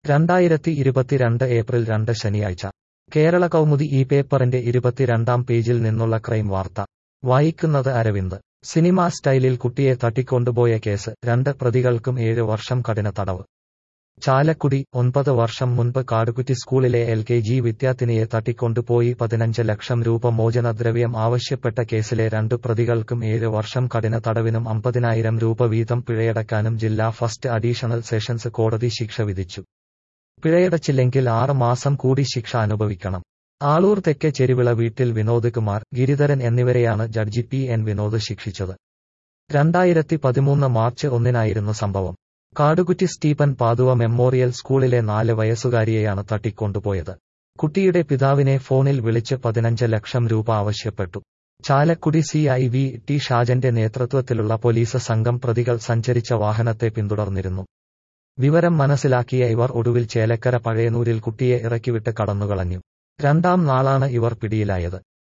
രണ്ടായിരത്തി ഇരുപത്തിരണ്ട് ഏപ്രിൽ രണ്ട് ശനിയാഴ്ച കേരള കൗമുദി ഈ പേപ്പറിന്റെ ഇരുപത്തിരണ്ടാം പേജിൽ നിന്നുള്ള ക്രൈം വാർത്ത വായിക്കുന്നത് അരവിന്ദ് സിനിമാ സ്റ്റൈലിൽ കുട്ടിയെ തട്ടിക്കൊണ്ടുപോയ കേസ് രണ്ട് പ്രതികൾക്കും ഏഴ് വർഷം കഠിന തടവ് ചാലക്കുടി ഒൻപത് വർഷം മുൻപ് കാടുകുറ്റി സ്കൂളിലെ എൽ കെ ജി വിദ്യാർത്ഥിനിയെ തട്ടിക്കൊണ്ടുപോയി പതിനഞ്ച് ലക്ഷം രൂപ മോചനദ്രവ്യം ആവശ്യപ്പെട്ട കേസിലെ രണ്ടു പ്രതികൾക്കും ഏഴ് വർഷം കഠിന തടവിനും അമ്പതിനായിരം രൂപ വീതം പിഴയടക്കാനും ജില്ലാ ഫസ്റ്റ് അഡീഷണൽ സെഷൻസ് കോടതി ശിക്ഷ വിധിച്ചു പിഴയടച്ചില്ലെങ്കിൽ ആറ് മാസം കൂടി ശിക്ഷ അനുഭവിക്കണം ആളൂർ തെക്കെ ചെരുവിള വീട്ടിൽ വിനോദ് കുമാർ ഗിരിധരൻ എന്നിവരെയാണ് ജഡ്ജി പി എൻ വിനോദ് ശിക്ഷിച്ചത് രണ്ടായിരത്തി പതിമൂന്ന് മാർച്ച് ഒന്നിനായിരുന്നു സംഭവം കാടുകുറ്റി സ്റ്റീഫൻ പാതുവ മെമ്മോറിയൽ സ്കൂളിലെ നാല് വയസ്സുകാരിയെയാണ് തട്ടിക്കൊണ്ടുപോയത് കുട്ടിയുടെ പിതാവിനെ ഫോണിൽ വിളിച്ച് പതിനഞ്ച് ലക്ഷം രൂപ ആവശ്യപ്പെട്ടു Chalakudy C I V T ഷാജന്റെ നേതൃത്വത്തിലുള്ള പോലീസ് സംഘം പ്രതികൾ സഞ്ചരിച്ച വാഹനത്തെ പിന്തുടർന്നിരുന്നു വിവരം മനസ്സിലാക്കിയ ഇവർ ഒടുവിൽ ചേലക്കര പഴയനൂരിൽ കുട്ടിയെ ഇറക്കിവിട്ട് കടന്നുകളഞ്ഞു രണ്ടാം നാളാണ് ഇവർ പിടിയിലായത്